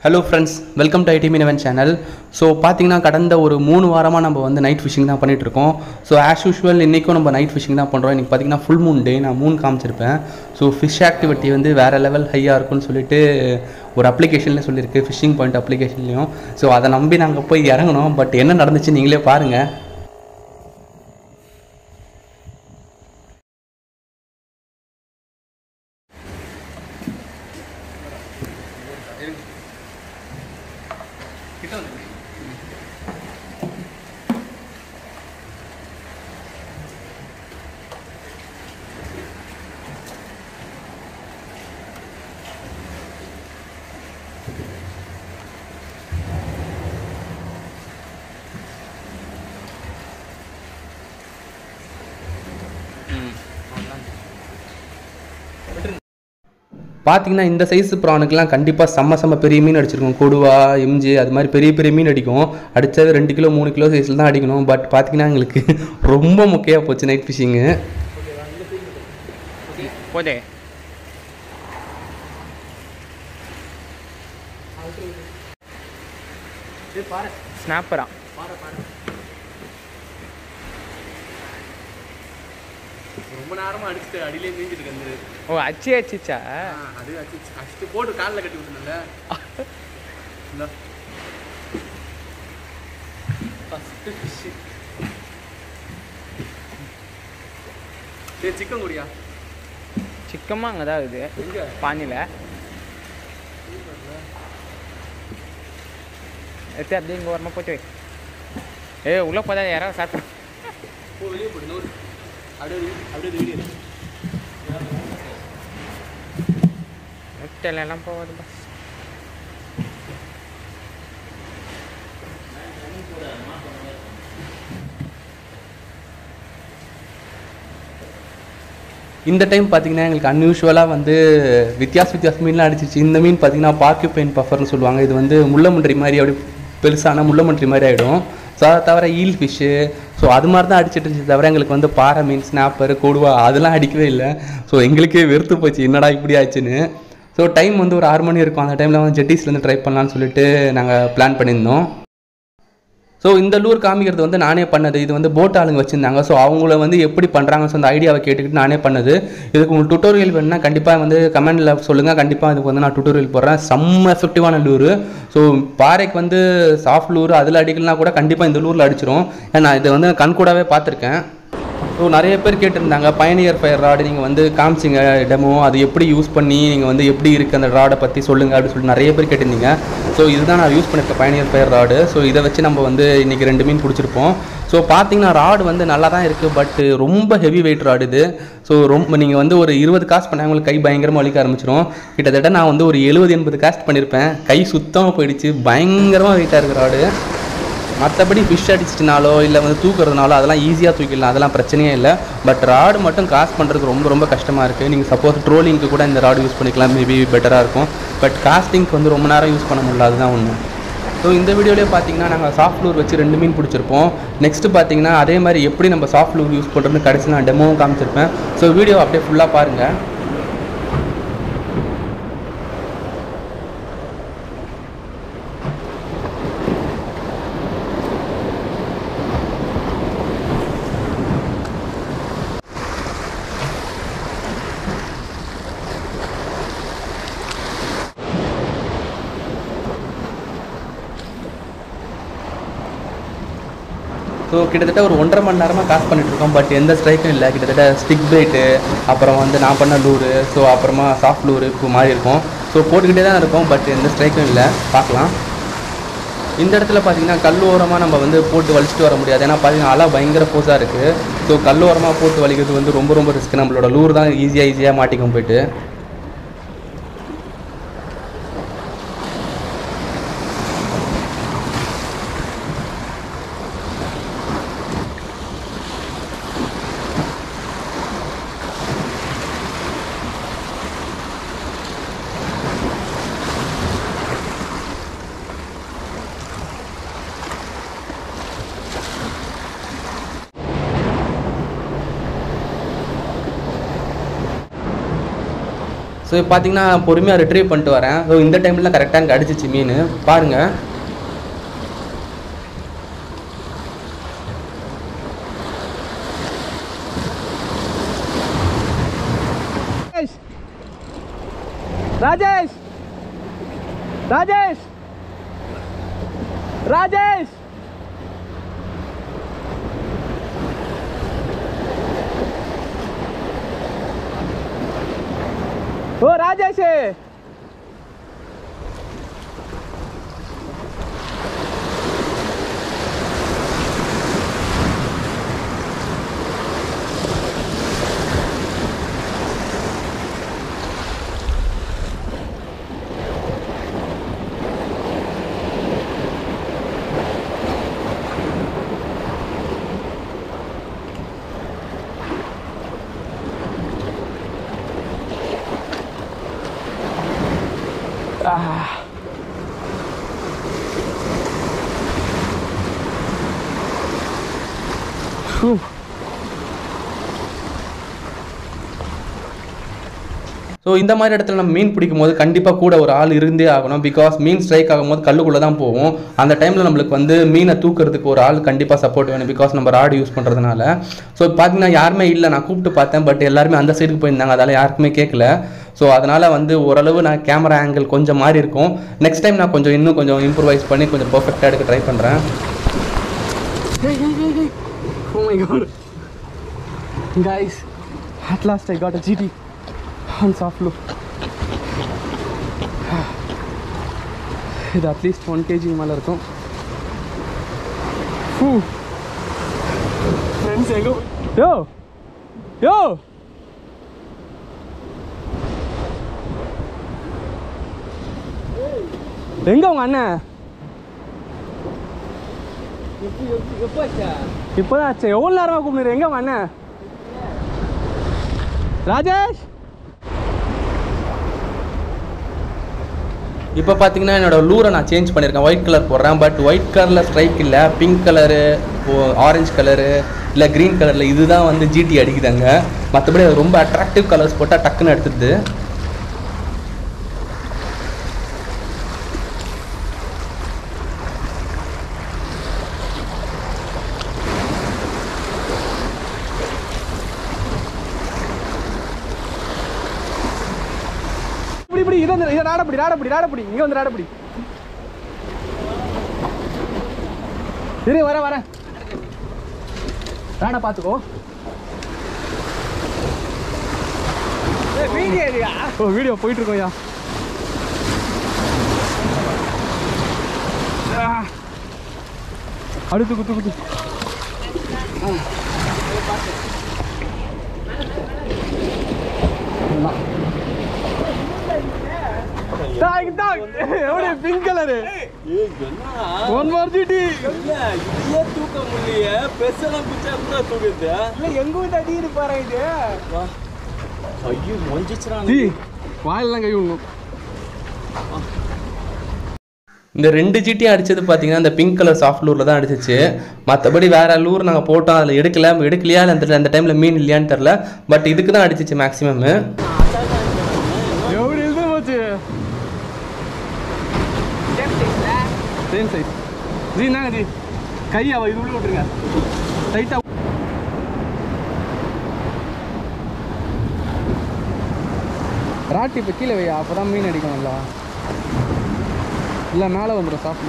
Hello friends welcome to ஐடி Meenavan channel so பார்த்தீங்கன்னா கடந்த ஒரு மூணு வாரமாக நம்ம வந்து நைட் ஃபிஷிங் தான் பண்ணிட்டு இருக்கோம் ஸோ ஆஸ் யூஷுவல் இன்றைக்கும் நம்ம நைட் ஃபிஷிங் தான் பண்ணுறோம் இன்றைக்கி பார்த்தீங்கன்னா ஃபுல் மூன் டே நான் மூன் காமிச்சிருப்பேன் ஸோ ஃபிஷ் ஆக்டிவிட்டி வந்து வேறு லெவல் ஹையாக இருக்கும்னு சொல்லிட்டு ஒரு அப்ளிகேஷனில் சொல்லியிருக்கு ஃபிஷிங் பாயிண்ட் அப்ளிகேஷன்லையும் ஸோ அதை நம்பி நாங்கள் போய் இறங்கணும் பட் என்ன நடந்துச்சு நீங்களே பாருங்கள் பார்த்தீங்கன்னா இந்த சைஸ் ப்ரானுக்கெலாம் கண்டிப்பாக செம்ம செம்ம பெரிய மீன் அடிச்சிருக்கும் கொடுவா எம்ஜி அது மாதிரி பெரிய பெரிய மீன் அடிக்கும் அடித்தது ரெண்டு கிலோ மூணு கிலோ சைஸில் தான் அடிக்கணும் பட் பார்த்தீங்கன்னா எங்களுக்கு ரொம்ப முக்கியமாக போச்சு நைட் ஃபிஷிங்கு போதே ஸ்னாப்பரா ரொம்ப நேரமாக அடிச்சுட்டு அடியிலே மீஞ்சிட்டு இருந்தது ஓ அச்சி அச்சிச்சா அது அடிச்சுட்டு போட்டு காலில் கட்டி விட்டுருந்தேன்ல ஃபஸ்ட்டு ஃபிஷ்ஷு சரி சிக்கன் குடியா சிக்கமாக அங்கே தான் இருக்குது எங்கே பானியில் எடுத்து அப்படியே இங்கே வரமா போட்டு வை ஏ உள்ளே போதா யாராவது சாப்பிடும் போ வெளியே போடு நூறு அப்படியே இரு, அப்படியே வீடியோ முட்டையில எல்லாம் போகாது பஸ் இந்த டைம் பார்த்தீங்கன்னா எங்களுக்கு அன்யூஷுவலாக வந்து வித்தியாச வித்தியாச மீன்லாம் அடிச்சிச்சு இந்த மீன் பார்த்தீங்கன்னா பாக்கு பெயின் பஃபர்னு சொல்லுவாங்க இது வந்து முள்ளமன்றி மாதிரி அப்படி பெருசான முள்ளமன்றி மாதிரி ஆகிடும் ஸோ அதை தவிர ஈல் ஃபிஷ்ஷு ஸோ அது மாதிரி தான் அடிச்சிட்டு இருந்துச்சு தவிர எங்களுக்கு வந்து பாறை மீன் ஸ்னாப்பர் கொடுவா அதெல்லாம் அடிக்கவே இல்லை ஸோ எங்களுக்கே வெறுத்து போச்சு என்னடா இப்படி ஆச்சுன்னு ஸோ டைம் வந்து ஒரு ஆறு மணி இருக்கும் அந்த டைமில் வந்து ஜெட்டிஸ்லேருந்து ட்ரை பண்ணலான்னு சொல்லிட்டு நாங்கள் பிளான் பண்ணியிருந்தோம் ஸோ இந்த லூர் காமிக்கிறது வந்து நானே பண்ணது இது வந்து போட் ஆளுங்க வச்சுருந்தாங்க ஸோ அவங்கள வந்து எப்படி பண்ணுறாங்க ஸோ அந்த ஐடியாவை கேட்டுக்கிட்டு நானே பண்ணது இதுக்கு உங்களுக்கு டுட்டோரியல் வேணும்னா கண்டிப்பாக வந்து கமெண்டில் சொல்லுங்கள் கண்டிப்பாக இதுக்கு வந்து நான் டுட்டோரியல் போடுறேன் செம்ம எஃபெக்டிவான லூரு ஸோ பாறைக்கு வந்து சாஃப்ட் லூர் அதில் அடிக்கலனா கூட கண்டிப்பாக இந்த லூரில் அடிச்சிரும் ஏன்னா இதை வந்து கண்கூடாவே பார்த்துருக்கேன் ஸோ நிறைய பேர் கேட்டிருந்தாங்க பயணியர் ஃபயர் ராடு நீங்கள் வந்து காமிச்சிங்க டெமோ அது எப்படி யூஸ் பண்ணி நீங்கள் வந்து எப்படி இருக்குது அந்த ராடை பற்றி சொல்லுங்கள் அப்படின்னு சொல்லிட்டு நிறைய பேர் கேட்டிருந்தீங்க ஸோ இதுதான் நான் யூஸ் பண்ணியிருக்கேன் பயணியர் ஃபயர் ராடு ஸோ இதை வச்சு நம்ம வந்து இன்றைக்கி ரெண்டு மீன் பிடிச்சிருப்போம் ஸோ பார்த்தீங்கன்னா ராடு வந்து நல்லா தான் இருக்குது பட் ரொம்ப ஹெவி வெயிட் ராடு இது ஸோ ரொம்ப நீங்கள் வந்து ஒரு இருபது காஸ்ட் பண்ணால் உங்களுக்கு கை பயங்கரமாக வலிக்க ஆரம்பிச்சிடும் கிட்டத்தட்ட நான் வந்து ஒரு எழுபது எண்பது காஸ்ட் பண்ணியிருப்பேன் கை சுத்தமாக போயிடுச்சு பயங்கரமாக வெயிட்டாக இருக்குது ராடு மற்றபடி ஃபிஷ் அடிச்சிட்டனாலோ இல்லை வந்து தூக்குறதுனாலோ அதெல்லாம் ஈஸியாக தூக்கிடலாம் அதெல்லாம் பிரச்சனையே இல்லை பட் ராடு மட்டும் காஸ்ட் பண்ணுறதுக்கு ரொம்ப ரொம்ப கஷ்டமாக இருக்குது நீங்கள் சப்போஸ் ட்ரோலிங்க்கு கூட இந்த ராடு யூஸ் பண்ணிக்கலாம் மேபி பெட்டராக இருக்கும் பட் காஸ்டிங்க்கு வந்து ரொம்ப நேரம் யூஸ் பண்ண முடியல அதுதான் ஒன்று ஸோ இந்த வீடியோலேயே பார்த்தீங்கன்னா நாங்கள் சாஃப்ட் லூர் வச்சு ரெண்டு மீன் பிடிச்சிருப்போம் நெக்ஸ்ட்டு பார்த்தீங்கன்னா அதே மாதிரி எப்படி நம்ம சாஃப்ட் லூர் யூஸ் பண்ணுறதுன்னு கடைசி நான் டெமோவும் காமிச்சிருப்பேன் ஸோ வீடியோ அப்படியே ஃபுல்லாக பாருங்கள் ஸோ கிட்டத்தட்ட ஒரு ஒன்றரை மணி நேரமாக காசு பண்ணிட்டு இருக்கோம் பட் எந்த ஸ்ட்ரைக்கும் இல்லை கிட்டத்தட்ட ஸ்டிக் பைட்டு அப்புறம் வந்து நான் பண்ண லூரு ஸோ அப்புறமா சாஃப்ட் லூரு இப்போ மாதிரி இருக்கும் ஸோ போட்டுக்கிட்டே தான் இருக்கும் பட் எந்த ஸ்ட்ரைக்கும் இல்லை பார்க்கலாம் இந்த இடத்துல பார்த்தீங்கன்னா கல் ஓரமாக நம்ம வந்து போட்டு வலிச்சிட்டு வர முடியாது ஏன்னா பார்த்தீங்கன்னா அலை பயங்கர ஃபோர்ஸாக இருக்குது ஸோ கல் ஓரமாக போட்டு வலிக்கிறது வந்து ரொம்ப ரொம்ப ரிஸ்க் நம்மளோட லூர் தான் ஈஸியாக ஈஸியாக மாட்டிக்கும் போயிட்டு ஸோ இப்போ பார்த்தீங்கன்னா பொறுமையாக ரிட்ரீவ் பண்ணிட்டு வரேன் ஸோ இந்த டைமில் கரெக்டாக அங்கே அடிச்சிச்சு மீன் பாருங்கள் ராஜேஷ் ராஜேஷ் ராஜேஷ் ஓ ராஜேஷ் ஸோ இந்த மாதிரி இடத்துல நம்ம மீன் பிடிக்கும் போது கண்டிப்பாக கூட ஒரு ஆள் இருந்தே ஆகணும் பிகாஸ் மீன் ஸ்ட்ரைக் ஆகும்போது கல்லுக்குள்ளே தான் போகும் அந்த டைமில் நம்மளுக்கு வந்து மீனை தூக்குறதுக்கு ஒரு ஆள் கண்டிப்பாக சப்போர்ட் வேணும் பிகாஸ் நம்ம ராடு யூஸ் பண்ணுறதுனால ஸோ பார்த்தீங்கன்னா யாருமே இல்லை நான் கூப்பிட்டு பார்த்தேன் பட் எல்லாருமே அந்த சைடுக்கு போயிருந்தாங்க அதால் யாருக்குமே கேட்கல ஸோ அதனால் வந்து ஓரளவு நான் கேமரா ஆங்கிள் கொஞ்சம் மாறி இருக்கும் நெக்ஸ்ட் டைம் நான் கொஞ்சம் இன்னும் கொஞ்சம் இம்ப்ரூவைஸ் பண்ணி கொஞ்சம் பர்ஃபெக்டாக எடுக்க ட்ரை பண்ணுறேன் Hey, hey, hey, hey. Oh my god. Guys, at last I got a GT on soft loop. இது அட்லீஸ்ட் ஒன் கேஜி மேலே இருக்கும் ஃப்ரெண்ட்ஸ் எங்க யோ யோ எங்க உங்க அண்ணன் இப்போதான் ஆச்சு எவ்வளோ நேரமா கூப்பிடுற எங்க உங்க அண்ணன் ராஜேஷ் இப்போ பார்த்தீங்கன்னா என்னோட லூரை நான் சேஞ்ச் பண்ணியிருக்கேன் ஒயிட் கலர் போடுறேன் பட் ஒயிட் கலரில் ஸ்ட்ரைக் இல்லை பிங்க் கலரு ஆரஞ்சு கலரு இல்லை க்ரீன் கலரில் இதுதான் வந்து ஜிடி அடிக்குதாங்க மற்றபடி அது ரொம்ப அட்ராக்டிவ் கலர்ஸ் போட்டால் டக்குன்னு எடுத்துடுது இப்படி இப்படி இதை வந்து- இதை ராடப்படி ராடப்படி ராடப்படி இங்க வந்து ராடப்படி சரி வர வர ராடா பார்த்துக்கோ ஓ வீடியோ போயிட்டு இருக்கோம்யா ஆ. அடுத்து குத்து குத்து டாக் டாக் எப்படி பிங்க் கலரு ஒன் மோர் ஜிடி தூக்க முடியல பெருசெல்லாம் பிச்சா கூட தூக்குது இல்ல எங்க வந்து அடிக்குது பாரு இது ஐயோ மொஞ்சிச்சுடா ஜி வாயிலெல்லாம் கை விடணும் இந்த ரெண்டு ஜிட்டியும் அடிச்சது பார்த்தீங்கன்னா இந்த பிங்க் கலர் சாஃப்ட் லூரில் தான் அடிச்சிச்சு மற்றபடி வேற லூர் நாங்கள் போட்டோம் அதில் எடுக்கல எடுக்கலையா இல்லை அந்த அந்த டைமில் மீன் இல்லையான்னு தெரில பட் இதுக்கு தான் அடிச்சிச்சு மேக்ஸிமம் எப்படி இருந்து போச்சு சேம் சைஸ் ஜி என்னங்க ஜி கையா இது உள்ள விட்டுருங்க டைட்டா ராட்டி இப்போ கீழே வையா அப்போ தான் மீன் அடிக்கும் நல்லா இல்லை மேலே வந்துடும் சாஃப்ட்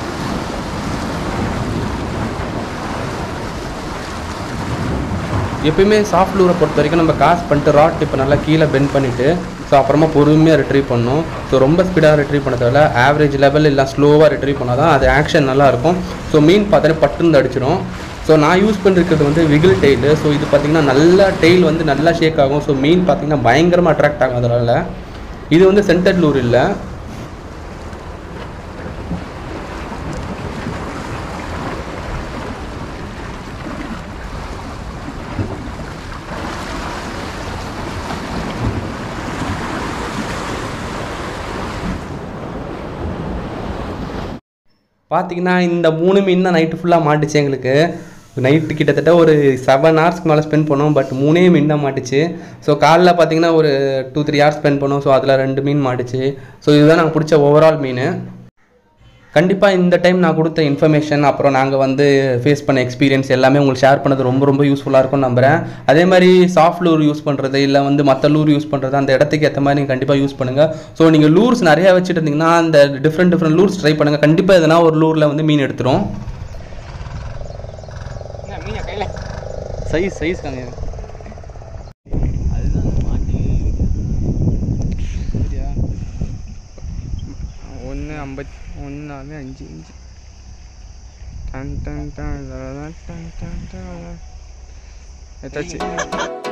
எப்பயுமே சாஃப்ட் லூரை பொறுத்த வரைக்கும் நம்ம காசு பண்ணிட்டு ராட் இப்போ நல்லா கீழே பெண்ட் பண்ணிவிட்டு ஸோ அப்புறமா பொறுமையாக ரிட்ரீவ் பண்ணணும் ஸோ ரொம்ப ஸ்பீடாக ரிட்ரீவ் பண்ண தேவையில்ல ஆவரேஜ் லெவல் இல்லை ஸ்லோவாக ரிட்ரீவ் பண்ணால் தான் அது ஆக்ஷன் நல்லா இருக்கும் ஸோ மீன் பார்த்தோன்னே பட்டுன்னு அடிச்சிடும் ஸோ நான் யூஸ் பண்ணிருக்கிறது வந்து விகில் டெய்லு ஸோ இது பார்த்தீங்கன்னா நல்லா டெய்ல் வந்து நல்லா ஷேக் ஆகும் ஸோ மீன் பார்த்தீங்கன்னா பயங்கரமாக அட்ராக்ட் ஆகும் அதனால இது வந்து சென்டர் லூர் இல்லை பார்த்தீங்கன்னா இந்த மூணு மீன் தான் நைட்டு ஃபுல்லாக மாட்டுச்சு எங்களுக்கு நைட்டு கிட்டத்தட்ட ஒரு செவன் ஹவர்ஸ்க்கு மேலே ஸ்பெண்ட் பண்ணோம் பட் மூணே மீன் தான் மாட்டுச்சு ஸோ காலைல பார்த்தீங்கன்னா ஒரு டூ த்ரீ ஹவர்ஸ் ஸ்பெண்ட் பண்ணோம் ஸோ அதில் ரெண்டு மீன் மாட்டுச்சு ஸோ இதுதான் நாங்கள் பிடிச்ச ஓவரால் மீன் கண்டிப்பாக இந்த டைம் நான் கொடுத்த இன்ஃபர்மேஷன் அப்புறம் நாங்கள் வந்து ஃபேஸ் பண்ண எக்ஸ்பீரியன்ஸ் எல்லாமே உங்களுக்கு ஷேர் பண்ணது ரொம்ப ரொம்ப யூஸ்ஃபுல்லாக இருக்கும்னு நம்புகிறேன் அதே மாதிரி சாஃப்ட் லூர் யூஸ் பண்ணுறது இல்லை வந்து மற்ற லூர் யூஸ் பண்ணுறது அந்த இடத்துக்கு ஏற்ற மாதிரி நீங்கள் கண்டிப்பாக யூஸ் பண்ணுங்கள் ஸோ நீங்கள் லூர்ஸ் நிறையா வச்சுட்டு இருந்தீங்கன்னா அந்த டிஃப்ரெண்ட் டிஃப்ரெண்ட் லூர்ஸ் ட்ரை பண்ணுங்கள் கண்டிப்பாக எதனா ஒரு லூரில் வந்து மீன் எடுத்துரும் என்ன மீனை கையில் சைஸ் சைஸ் காங்க ஒன்று ஐம்பத்தி ஒன்று நாலு அஞ்சு அஞ்சு டன் டன் டன் டன் டன் டன் டன் டன். எத்தாச்சு